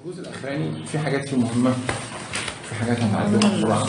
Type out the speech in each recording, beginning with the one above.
الجزء الاخراني في حاجات فيه مهمه في حاجات هنعديها بسرعه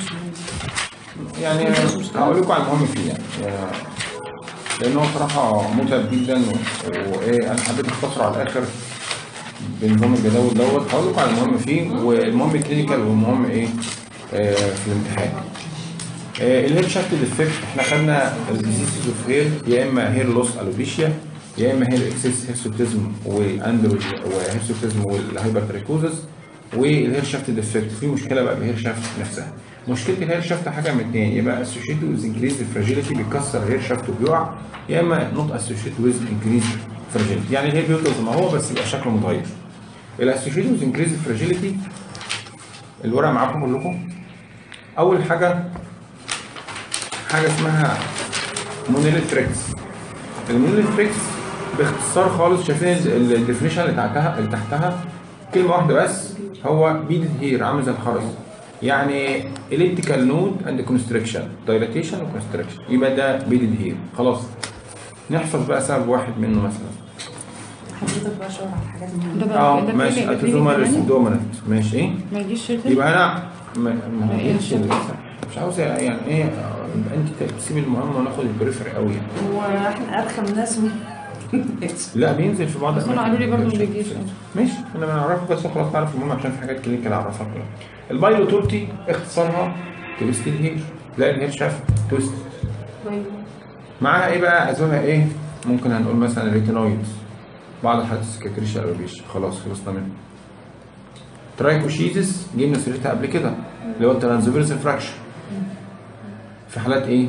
يعني هقول لكم على المهم فيه يعني يعني لان هو صراحه متعب جدا و- وايه انا حبيت اختصره على الاخر بنظام الجداول دوت هقول لكم على المهم فيه والمهم كلينيكال والمهم ايه آه في الامتحان آه الهير شافت ديفكت احنا خدنا الديزيزز اوف هير يا اما هير لوس الوبيشيا يا اما هير اكسس هيرسوتيزم واندروج وهيرسوتيزم والهايبرتريكوزس والهير شافت ديفكت في مشكله بقى بالهير شافت نفسها مشكله الهير شافت حاجه من اثنين يبقى اسوشيتد ويز انكريز الفراجيليتي بيكسر الهير شافت وبيقع يا اما نوت اسوشيتد ويز انكريز فراجيليتي يعني الهير بيفضل زي ما هو بس يبقى شكله متغير الاسوشيتد ويز انكريز الفراجيليتي الورق معاكم كلكم اول حاجه حاجه اسمها مونيلتريكس المونيلتريكس باختصار خالص شايفين الديفينيشن اللي تحتها اللي تحتها كلمه واحده بس هو بيدد هير عامل زي الخرز يعني الكتريكال نود اند كونستريكشن دايلاتيشن وكونستريكشن يبقى ده بيدد هير خلاص نحفظ بقى سبب واحد منه مثلا حضرتك بقى شاور على الحاجات المهمة ده بقى- اه ده ماشي كلينيك- اتوزومال كلينيك دومينانت ماشي ايه ما يجيش شركة يبقى انا ما ما ما هيش يقلش. مش عاوز يعني ايه يبقى انت تسيب المهم وناخد البريفري قوي يعني هو احنا ارخم ناس من لا بينزل في بعض بس هم قالوا لي برضه ما بيجيش. ماشي انا بنعرفه بس خلاص نعرف المهم عشان في حاجات كلينيكال اعرفها كلها البايلو تورتي اختصارها تويست الهير تلاقي الهير شاف تويست معاها ايه بقى ازولها ايه ممكن هنقول مثلا الريتينويدز بعض الحالات السكاكريشيا الروبيش خلاص خلصنا منه ترايكوشيزس جبنا سيرتها قبل كده اللي هو الترانسفيرس فراكشن في حالات ايه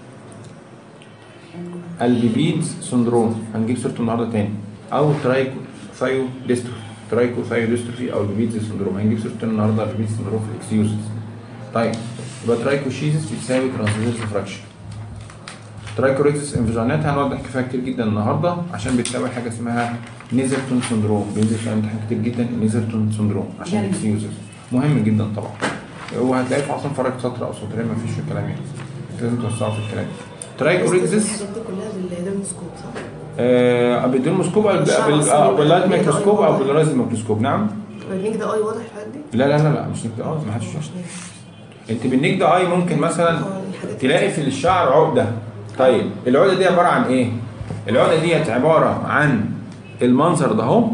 البيبيدز سندروم هنجيب سيرته النهارده تاني او ترايكو ثايو ديستروفي ترايكو ثايو ديستروفي او البيبيدز سندروم هنجيب سيرته النهارده البيبيدز سندروم في الاكسيوزز طيب يبقى ترايكوشيزس بتساوي ترانسفيرس فراكشن ترايكوريكسس انفيجانات هنوضح فيها كتير جدا النهارده عشان بتساوي حاجه اسمها نيزرتون سندروم بينزل في امتحان كتير جدا نيزرتون سندروم عشان يعني- الاكسيوزز مهم جدا طبعا وهتلاقي في عصام فرق سطر او سطرين مفيش في الكلام يعني لازم توسعوا في الكلام ترايكوريكسس الحاجات دي كلها بالدرموسكوب صح؟ آه بالديموسكوب او الشعر بال- أصلاً آه، بيبقى باللايت نيجد ميكروسكوب أي او واضح. بالرايز ميكروسكوب نعم النيك ده اي واضح في الحاجات دي؟ لا لا لا لا مش نكد اه ما حدش انت بالنيك ده اي ممكن مثلا اه الحاجات تلاقي في الشعر عقده طيب العقده دي عباره عن ايه العقده ديت عباره عن المنظر ده اهو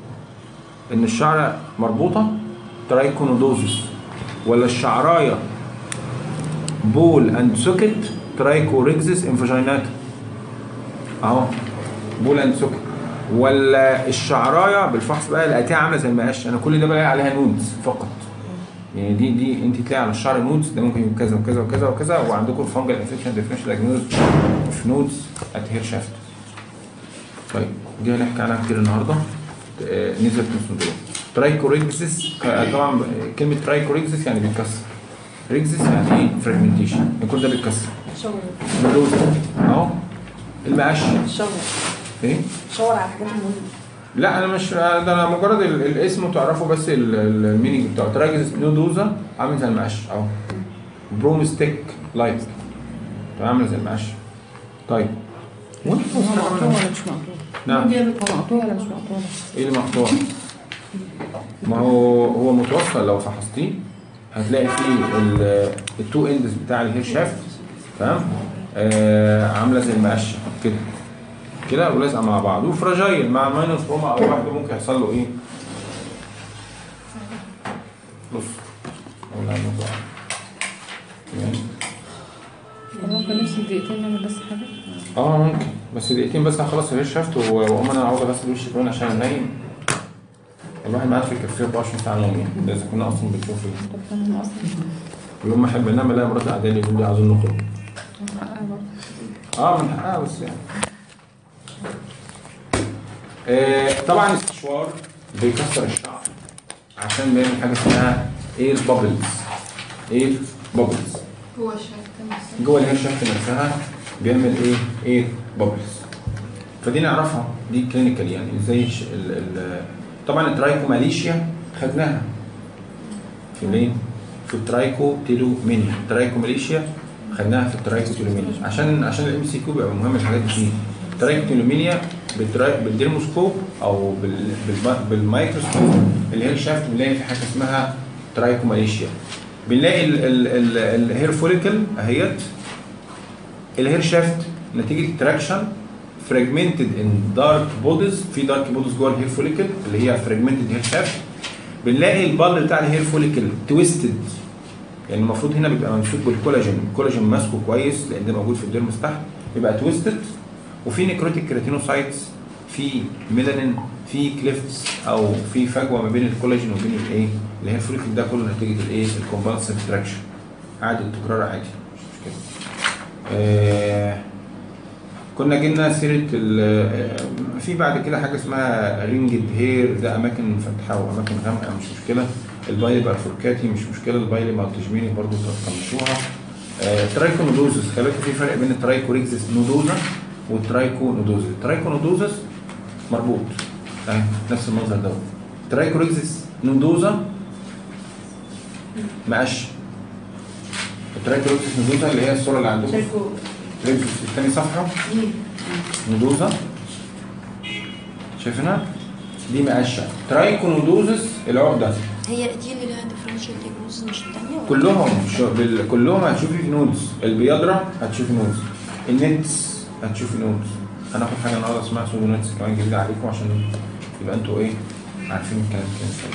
ان الشعره مربوطه ترايكونودوزس ولا الشعرايه بول اند سوكت ترايكوريكزس انفاجيناتا اهو بول اند سوكت ولا الشعرايه بالفحص بقى لقيتها عامله زي المقاش انا كل ده بلاقي عليها نودز فقط يعني دي دي انت تلاقي على الشعر نودز ده ممكن يكون كذا وكذا وكذا وكذا وعندكم الفانجل انفكشن ديفرنشال دايجنوز في نودز ات هير شافت طيب دي هنحكي عنها كتير النهارده نزلت من سندروم ترايكوريكسس طبعا كلمه ترايكوريكسس يعني بيتكسر ريكسس يعني ايه فراجمنتيشن كل ده بيتكسر شاور نودز اهو المقاش شاور ايه شاور على الحاجات المهمة لا انا مش ده انا مجرد ال- الاسم وتعرفوا بس ال- ال- المينينج بتاعه تراجز نودوزا عامل زي المقش اهو برومستيك لايك عامل زي المقش طيب وانت هو مقطوع ولا مش مقطوع؟ نعم هو مقطوع ولا مش مقطوع؟ ايه اللي مقطوع ما هو هو متوصل لو فحصتيه هتلاقي فيه ال- التو اندز بتاع الهير شافت تمام آه عامله زي المقشه كده كده ولازقه مع بعض وفراجايل مع الماينس روما او لوحده ممكن يحصل له ايه بص اقول لها الموضوع. يعني ممكن نفس دقيقتين نعمل بس حاجة؟ اه ممكن بس دقيقتين بس هخلص الهير شافت و- واقوم انا اقعد اغسل وشي كمان عشان نايم الواحد ما عادش يكفيه 24 ساعه نوم يعني ده اذا كنا اصلا بنشوف إيه. طب تمام أصلا يوم ما احب انام الاقي مراتي قاعده لي يقول لي عايزين نخرج حقها برضه اه من حقها بس يعني آه طبعا الاستشوار بيكسر الشعر عشان بيعمل حاجه اسمها اير بابلز اير بابلز هو الشايف جوه الهير شافت نفسها بيعمل ايه اير بابلز فدي نعرفها دي كلينيكال يعني ازاي الش- ال ال طبعا الترايكوماليشيا خدناها في مين في الترايكو تيلومينيا الترايكوماليشيا خدناها في الترايكو تيلومينيا عشان عشان الام سي كيو بيبقى مهم الحاجات دي الترايكو تيلومينيا بالدرا- بالديرموسكوب او بال- بالم- بالميكروسكوب الهير شافت بنلاقي في حاجه اسمها ترايكوماليشيا بنلاقي ال- ال- ال- الهير فوليكل اهيت الهير شافت نتيجه تراكشن فراجمنتد ان دارك بوديز في دارك بوديز جوه الهير فوليكل اللي هي فراجمنتد هير شافت بنلاقي البال بتاع الهير فوليكل تويستد يعني المفروض هنا بيبقى ممسوك بالكولاجين الكولاجين ماسكه كويس لان ده موجود في الديرمس تحت بيبقى تويستد وفي نيكروتيك كيراتينوسايتس في ميلانين في كليفتس او في فجوه ما بين الكولاجين وبين الايه اللي هي الفوليكل ده كله نتيجه الايه الكومبالسيف تراكشن عادي التكرار عادي مش مشكله آه كنا جبنا سيره ال- آه، في بعد كده حاجه اسمها رينجد هير ده اماكن فتحه واماكن غامقه مش مشكله البايلي بارفوركاتي مش مشكله البايلي مالتجميني برضه تطنشوها آه ترايكو نودوزس خلي بالك في فرق بين الترايكو ريكزس نودوزا والترايكو نودوزس الترايكو نودوزس مربوط اهي نفس المنظر دوت ترايكو ريكزس نودوزا مقش الترايكو ريكزس نودوزا اللي هي الصوره اللي عندكم شايفه ريكزس في تاني صفحه نودوزا شايفينها دي مقشه ترايكو نودوزس العقده هي دي اللي لها ديفرنشال ديجنوز مش الثانيه ولا كلهم شو- بال- كلهم هتشوفي في نودز البيضرة هتشوفي نودز النتس هتشوفي نودز هناخد حاجه النهارده اسمها سودو نتس كمان جديده عليكم عشان يبقى انتوا ايه عارفين الكلام كده ازاي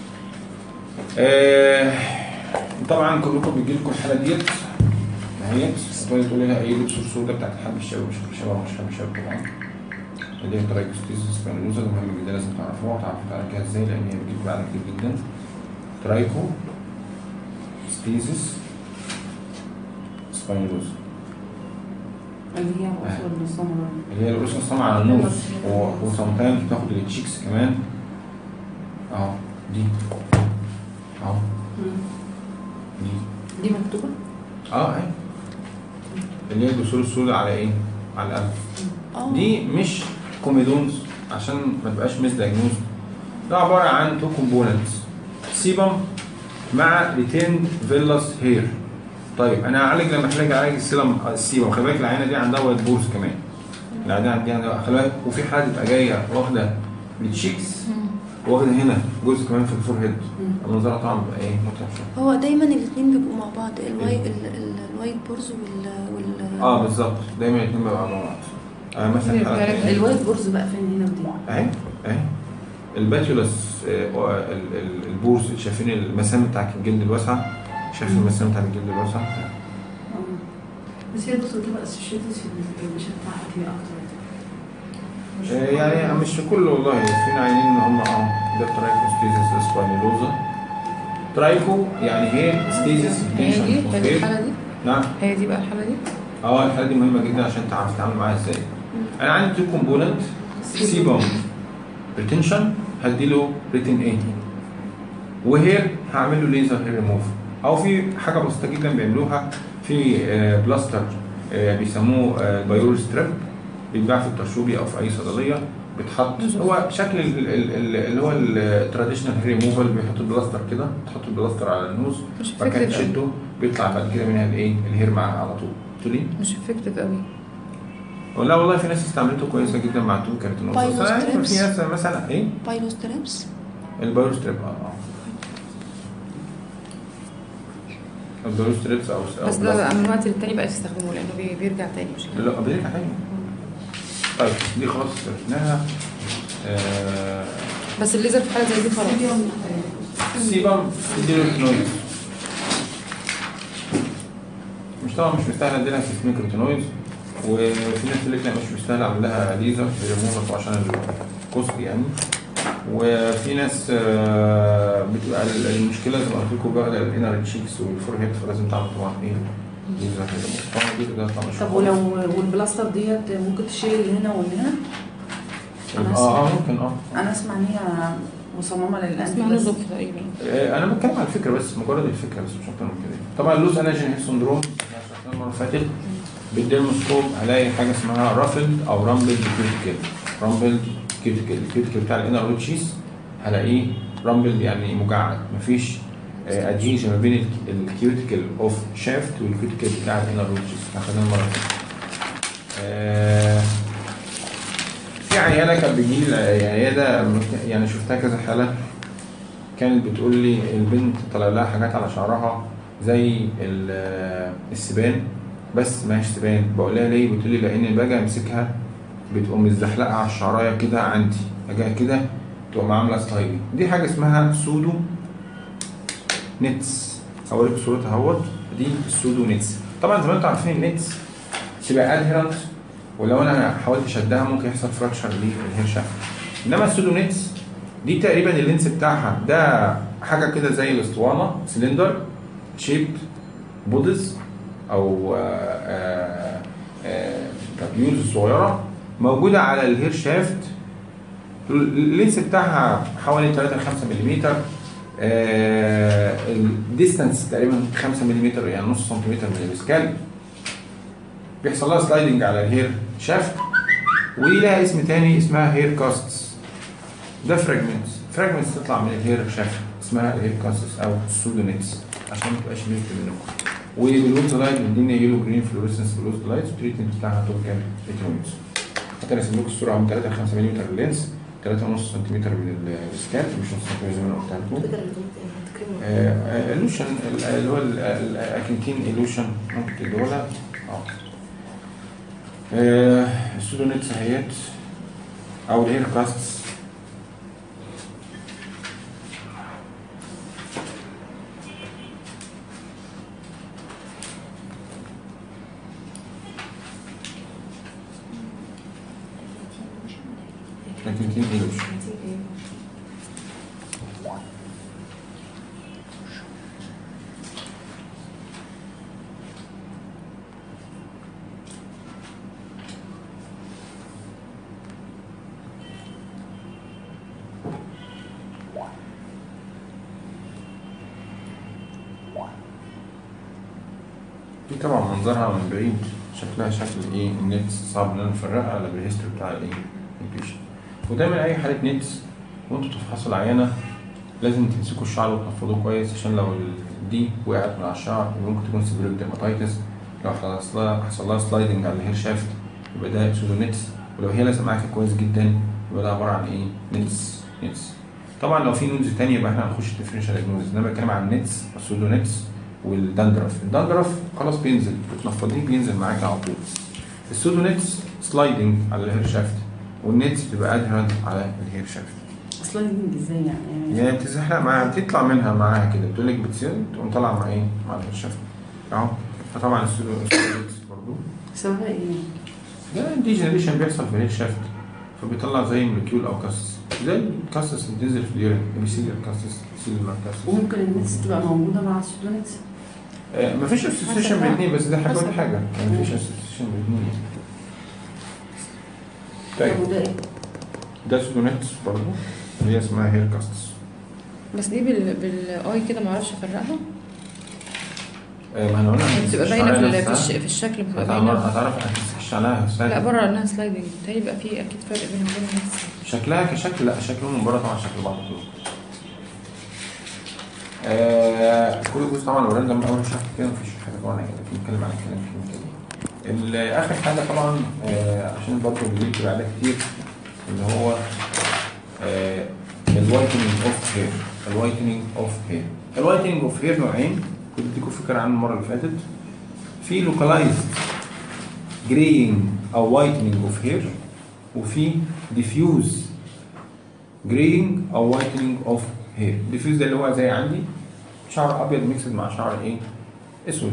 آه طبعا كلكم بيجي لكم الحاله ديت اهيت هتقعدي تقولي لها ايه لبس السودا بتاعت الحب الشباب مش حب الشباب مش حب الشباب طبعا اللي هي ترايكوستيزيس سبانيلوزا ده مهم جدا لازم تعرفوها وتعرفوا تعالجها ازاي لان هي بتجيب بعد كتير جدا ترايكو ستيزيس سباينوزا اللي هي اصلا السمراء اللي هي القرص الصنع على النوز وسمتايمز بتاخد التشيكس كمان اهو دي اهو دي دي مكتوبه اه اهي اللي هي الجسور السوداء على ايه؟ على القلب اه دي مش كوميدونز عشان ما تبقاش مس دايجنوز ده عباره عن تو كومبوننتس سيبم مع ريتين فيلاس هير طيب انا هعالج لما احتاج اعالج السيلم السيبم خلي بالك العينه دي عندها وايت بورز كمان العينه دي عندها خلي بالك وفي حد تبقى جايه واخده التشيكس واخده هنا جزء كمان في الفور هيد المنظر طبعا بيبقى ايه متعب شويه هو دايما الاثنين بيبقوا مع بعض الواي ال- ال- الوايت بورز وال وال اه بالظبط دايما الاثنين بيبقوا مع بعض آه مثلا حالة الوايت بورز بقى فين هنا ودي اهي اهي الباتيولس آه، و- ال- ال- البورز شايفين المسام بتاعت الجلد الواسعه شايفين المسام بتاعت الجلد الواسعه بس هي دكتور كده اسوشيتد في البيشن بتاعها كتير اكتر آه، يعني مش في كله والله في عينين ان هم اه ده ترايكوستيزيس سباينيلوزا ترايكو يعني هي ستيزيس هي دي هي دي اوكي الحاله دي نعم هي دي بقى الحاله دي اه الحاله دي مهمه جدا عشان تعرف تتعامل معاها ازاي انا عندي تو كومبوننت سيبوم ريتنشن هديله ريتن ايه وهير هعمل له ليزر هير ريموف او في حاجه بسيطه جدا بيعملوها في آه، بلاستر آه، بيسموه آه، بايرول ستريب بيتباع في الترشوبي او في اي صيدليه بيتحط هو شكل ال- ال- ال- اللي هو التراديشنال هير ريموفال بيحط البلاستر كده تحط البلاستر على النوز مش بعد كده افكتيف قوي تشده بيطلع بعد كده منها الايه الهير معاها على طول قلت لي مش افكتيف قوي لا والله في ناس استعملته كويسه جدا مع تو كارتونوز بايلو بس أنا عارف في ستريبس. ناس مثلا ايه بايلو ستريبس البايرو ستريب اه اه البايرو ستريبس او أو بس ده بقى من وقت للتاني بقى يستخدموه لانه بي- بيرجع تاني مش كده لا بيرجع تاني طيب دي خلاص عرفناها آه بس الليزر في حاله زي دي خلاص سيبم اديله ريتينويد مش طبعا مش مستاهل اديلها سيستميك ريتينويد وفي ناس تقول لك لا مش مستاهل اعمل لها ليزر ريموفر عشان الكوست يعني وفي ناس آه، بتبقى ال- المشكله زي ما قلت لكم بقى الانر تشيكس والفور هيد فلازم تعمل طبعا ايه ليزر ريموفر طبعا دي ده طبعا مش طب ولو والبلاستر ديت ممكن تشيل اللي هنا واللي هنا أنا اه اه ممكن اه انا اسمع ان هي مصممه للقلب اسمها بس. نزف تقريبا آه، انا بتكلم على الفكره بس مجرد الفكره بس مش اكتر من كده طبعا اللوز اناجين هيد سندروم احنا شرحناه المره اللي فاتت بالديرموسكوب هلاقي حاجه اسمها رافلد او رامبلد كيوتيكل رامبلد كيوتيكل الكيوتيكل بتاع الانر روت شيس هلاقيه رامبلد يعني مجعد مفيش ادهيجن ما بين ال- الكيوتيكل اوف شافت والكيوتيكل بتاع الانر روت شيس اخدناه المره اللي فاتت. آه، في في عياله كانت بتجي لي العياده يعني شفتها كذا حاله كانت بتقول لي البنت طلع لها حاجات على شعرها زي ال- السبان بس ما هيش سبان بقول لها ليه بتقول لي لان باجي امسكها بتقوم مزحلقه على الشعرايه كده عندي اجي كده تقوم عامله سلايدنج دي حاجه اسمها سودو نتس هوريك صورتها اهوت دي السودو نتس طبعا زي ما انتم عارفين النتس تبقى ادهيرنت ولو انا حاولت اشدها ممكن يحصل فراكشر للهير شافت انما السودو نتس دي تقريبا اللينس بتاعها ده حاجه كده زي الاسطوانه سلندر شيب بودز او كابيولز صغيره موجوده على الهير شافت اللينس بتاعها حوالي 3 ل 5 ملم الديستانس تقريبا 5 ملم يعني نص سنتيمتر من السكالب بيحصل لها سلايدنج على الهير شافت ودي لها اسم تاني اسمها هير كاستس ده فراجمنتس فراجمنتس تطلع من الهير شافت اسمها الهير كاستس او السودونيتس عشان ما تبقاش ميزت منكم والويز لايت بيدينا يلو جرين فلوريسنس بالويز لايت والتريتمنت بتاعها طول كام 8 وينز حتى رسم لكم الصوره اهو 3 ل 5 ملم اللينس 3.5 سنتيمتر من السكالب مش نص سنتيمتر زي ما انا قلت لكم فكرة اللي كنت هتكلم آه، اللوشن ال- اللي هو ال- ال- الاكنتين اللوشن ممكن تديهولها اه آه، السودونيتس اهيت او الهير كاستس اكنتين اللوشن دي طبعا منظرها من بعيد شكلها شكل ايه النت صعب ان انا افرقها على بالهيستوري بتاع الايه البيشنت ودايما اي حاله نت وانتوا تفحصوا العيانه لازم تمسكوا الشعر وتنفضوه كويس عشان لو ال- دي وقعت من على الشعر يبقى ممكن تكون سيبريك ديرماتايتس لو حصل لها حصل لها سلايدنج على الهير شافت يبقى ده سودو نتس ولو هي لازم معاك كويس جدا يبقى ده عباره عن ايه نتس نتس طبعا لو في نودز تانية يبقى احنا هنخش ديفرنشال دياجنوزز انا بتكلم عن النتس السودو نتس والدندرف الدندرف خلاص بينزل بتنفضيه بينزل معاك على طول السودو نتس سلايدنج على الهير شافت والنتس بتبقى ادهرنت على الهير شافت اصلا دي ازاي يعني يعني بتزحلق معاها بتطلع منها معاها كده بتقول لك بتسير تقوم طالعه مع ايه؟ مع الهير شافت اهو فطبعا السودو السودو نتس برضه سببها ايه؟ ده ديجنريشن بيحصل في الهير شافت فبيطلع زي مولكيول او كاسس زي الكاسس اللي بتنزل في اليورين البيسيلير كاسس البيسيلير كاسس وممكن الناس تبقى موجوده مع السودانيتس آه، مفيش اسوسيشن حسب بالاثنين بس ده حاجه حسب. ودي حاجه يعني مفيش اسوسيشن بالاثنين طيب طب وده ايه؟ ده سودونيتس برضه اللي هي اسمها هير كاستس بس دي بال... بالاي كده معرفش افرقها آه، ما انا قلنا بتبقى باينه في, ال- في, الش... في الشكل بتبقى هتعرف باينه هتعرف هتسكش عليها لا سهل. بره انها سلايدنج بتهيألي يبقى في اكيد فرق بينهم وبين الناس شكلها كشكل لا شكلهم من بره طبعا شكل بعض كله آه كل جزء طبعا الاورال ده من اول شهر كده مفيش حاجه طبعا كده بنتكلم عن الكلام فيه كده ال- اخر حاجه طبعا آه عشان برضه اللي بيبقى عليها كتير اللي هو آه الوايتنينج اوف هير الوايتنينج اوف هير الوايتنينج اوف هير نوعين كنت اديكم فكره عنه المره اللي فاتت في لوكالايزد جرينج او وايتنينج اوف هير وفي ديفيوز جرينج او وايتنينج اوف هير ديفيوز ده اللي هو زي عندي شعر ابيض ميكسد مع شعر ايه اسود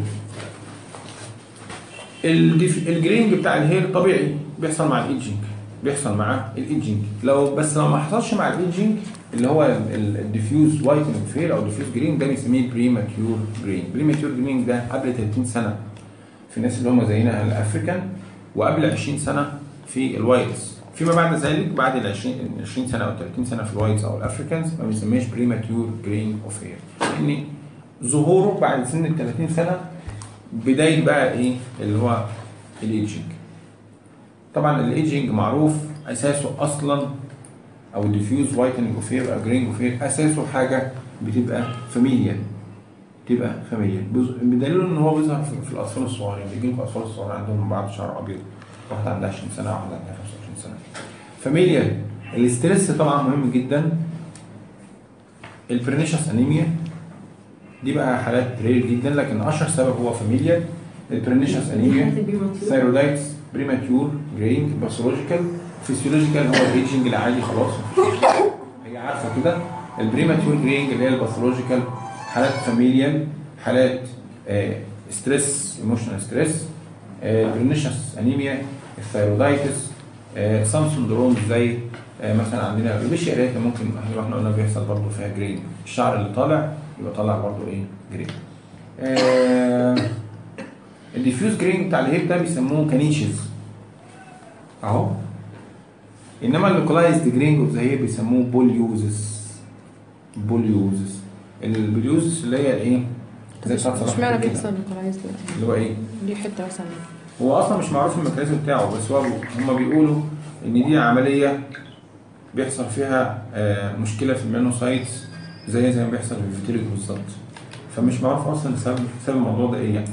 الديف... الجرينج بتاع الهير طبيعي بيحصل مع الايدجنج بيحصل مع الايدجنج لو بس لو ما حصلش مع الايدجنج اللي هو الديفيوز وايتنينج اوف هير او ديفيوز جرينج ده بنسميه بريماتيور جرينج بريماتيور جرينج ده قبل 30 سنه في الناس اللي هم زينا الافريكان وقبل 20 سنه في الوايتس فيما بعد ذلك بعد ال 20 20 سنه او 30 سنه في الوايتس او الافريكانز ما بنسميهاش بريماتيور جرين اوف هير لان ظهوره بعد سن ال 30 سنه بدايه بقى ايه اللي هو الايجنج طبعا الايجنج معروف اساسه اصلا او الديفيوز وايتنج اوف هير او جرين اوف هير اساسه حاجه بتبقى فاميليا تبقى فاميليا بز- بدليل ان هو بيظهر في, في الاطفال الصغيرين بيجي لكم اطفال صغيرين عندهم بعض شعر ابيض واحده عندها 20 سنه واحده عندها 25 سنه فاميليال الاسترس طبعا مهم جدا البرينيشس انيميا دي بقى حالات رير جدا لكن اشهر سبب هو فاميليال البرينيشس انيميا ثايرويدايتس بريماتيور جرينج باثولوجيكال فيسيولوجيكال هو الايجنج العادي خلاص هي عارفه كده البريماتيور جرينج اللي هي الباثولوجيكال حالات فاميليال حالات ستريس ايموشنال ستريس برينيشس انيميا الثايرويدايتس سام سندروم زي آه، مثلا عندنا البيشي اريتا ممكن احنا احنا قلنا بيحصل برضه فيها جرين الشعر اللي طالع يبقى طالع برضه ايه جرين آه الديفيوز جرين بتاع الهيب ده بيسموه كانيشز اهو انما اللوكلايزد جرين اوف ذا هيب بيسموه بوليوزس بوليوزس البوليوزس اللي هي الايه زي بتاعت صلاح اشمعنى كده. بيحصل لوكالايز دلوقتي؟ اللي هو ايه دي حته مثلا هو اصلا مش معروف الميكانيزم بتاعه بس هو هم بيقولوا ان دي عمليه بيحصل فيها آه، مشكله في الميلانوسايتس زي زي ما بيحصل في الفيتيليك بالظبط فمش معروف اصلا سبب سبب الموضوع ده ايه يعني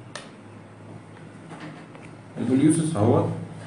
البوليوسس اهو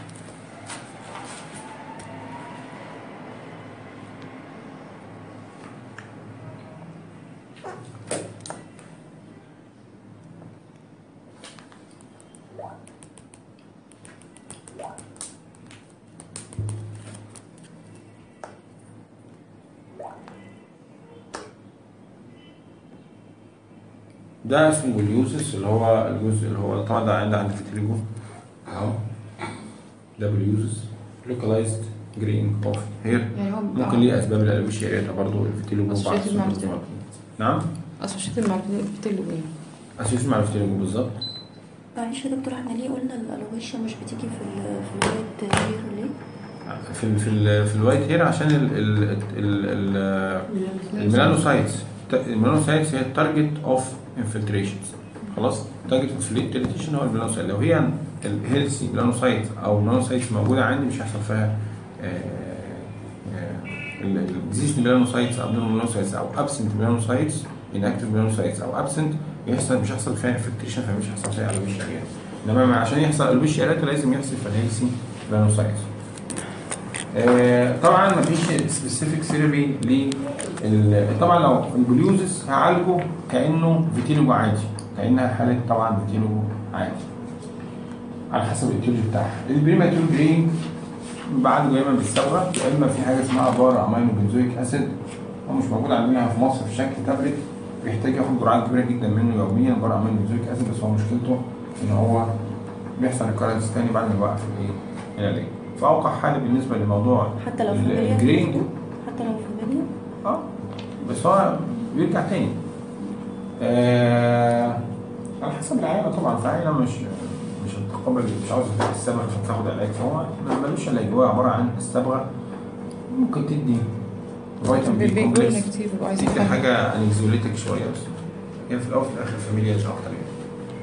ده اسمه بوليوسس اللي هو الجزء اللي هو طبعا ده عند عند فيتيليجو اهو ده بوليوسس لوكالايزد جرين اوف هير يعني هو ممكن ليه اسباب الالوشيا ريتا برضه الفيتيليجو بعض Associated مع السندرومات. نعم اسوشيتد مع الفيتيلو ايه؟ اسوس مع الفيتيليجو بالظبط معلش يا دكتور احنا ليه قلنا الالويشيا مش بتيجي في ال في الوايت هير ليه؟ في ال في ال في الوايت هير عشان ال ال ال ال الميلانوسايتس الميلانوسايتس هي التارجت اوف انفلتريشنز خلاص تارجت انفلتريشن هو الميلانوسايت لو هي الهيلثي ميلانوسايت او الميلانوسايتس موجوده عندي مش هيحصل فيها الديزيز ميلانوسايتس او ميلانوسايتس او ابسنت ميلانوسايتس انكتيف ميلانوسايتس او ابسنت يحصل مش هيحصل فيها انفلتريشن فمش هيحصل فيها الويش اريات انما عشان يحصل الويش اريات لازم يحصل في الهيلثي ميلانوسايتس آه، طبعا مفيش سبيسيفيك ثيرابي لل طبعا لو البليوزس هعالجه كانه فيتيلوجو عادي كانها حاله طبعا فيتيلوجو عادي على حسب الايتيولوجي بتاعها البريماتور جرين بعد دايما بالصبغه يا اما في حاجه اسمها بار امينو بنزويك اسيد هو مش موجود عندنا في مصر في شكل تابلت بيحتاج ياخد جرعات كبيره جدا منه يوميا بار امينو بنزويك اسيد بس هو مشكلته ان هو بيحصل الكرنس تاني بعد ما يوقف الايه العلاج فاوقع حاله بالنسبه لموضوع حتى لو في ال- المالية الجرين حتى لو في المالية اه بس هو بيرجع تاني آه على حسب العينه طبعا في عينه مش مش هتتقبل مش عاوز الصبغه عشان تاخد علاج فهو ما- ملوش علاج هو عباره عن الصبغه ممكن تدي فيتامين بي بيقولوا كومبلكس لنا كتير بيبقوا عايزين تدي حاجه انكزوليتك شويه بس هي في الاول وفي الاخر فاميليا مش اكتر يعني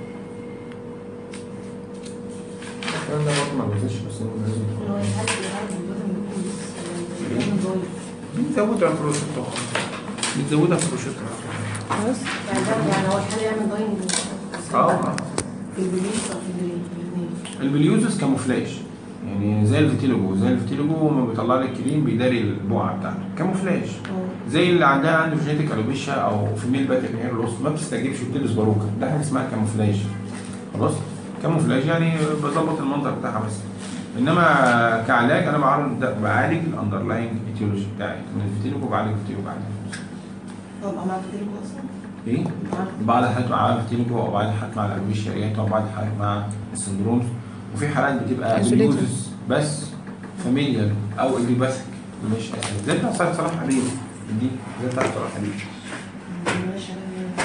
الكلام ده برضه ما بينزلش بس إنه لازم هو يتعالج يتعالج بالفيتامين بي كويس لازم ضايق. بتزودها البروشيت بتزودها البروشيت خلاص يعني ده يعني هو الحالة يعمل داينج اه في البليس او في الجرين الاثنين البليوزس كاموفلاج يعني زي الفيتيلوجو زي الفيتيلوجو لما بيطلع لك كريم بيداري البقعه بتاعته كاموفلاج زي اللي عندها عنده جينيتك الوبيشا او في ميل باتل هير لوس ما بتستجيبش وبتلبس باروكه ده حاجه اسمها كاموفلاج خلاص كاموفلاج يعني بظبط المنظر بتاعها بس انما كعلاج انا بعرض ده بعالج الاندرلاين ايتيولوجي بتاعي من الفيتيلوجو بعالج الفيتيلوجو عادي هو بقى معاك كتير اصلا ايه بعض الحالات مع الفيتيلوجو او بعض الحالات مع الالوبيشيا رياتا وبعض الحالات مع السندرومز وفي حالات بتبقى Isolated. بليوزس بس فاميليال او ايديوباثيك مش اسيد زي بتاع صلاح صلاح حبيب دي زي بتاع صلاح حبيب ماشي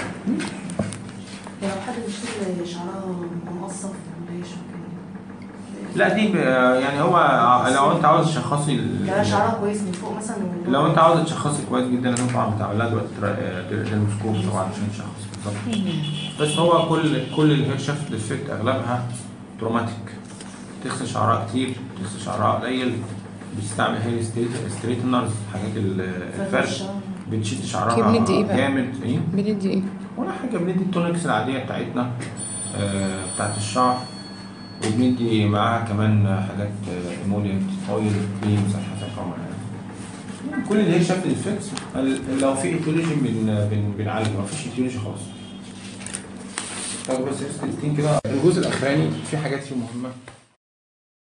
لو حد بيشتغل شعرها مقصف ملهاش لا دي ب- يعني هو لو انت عاوز تشخصي ال- لا شعرها كويس من فوق مثلا ومن لو انت عاوز تشخصي كويس جدا لازم طبعا بتعمل لها دلوقتي ديرموسكوب طبعا عشان تشخص بالظبط بس هو كل كل الهير شافت ديفكت اغلبها تروماتيك تغسل شعرها كتير تغسل شعرها قليل بتستعمل هير ستريتنرز حاجات ال- الفرش بتشد شعرها كيف بندي ايه بقى؟ جامد ايه بندي ايه؟ ولا حاجه بندي التونكس العاديه بتاعتنا آه بتاعت الشعر وبندي معاها كمان حاجات ايمولينت اويل كريمز على محترمه يعني كل اللي هي شكل الفكس ال- لو في ايتيولوجي بن بن بنعالجه ما فيش ايتيولوجي خالص طب بس يا كده الجزء الاخراني في حاجات فيه مهمه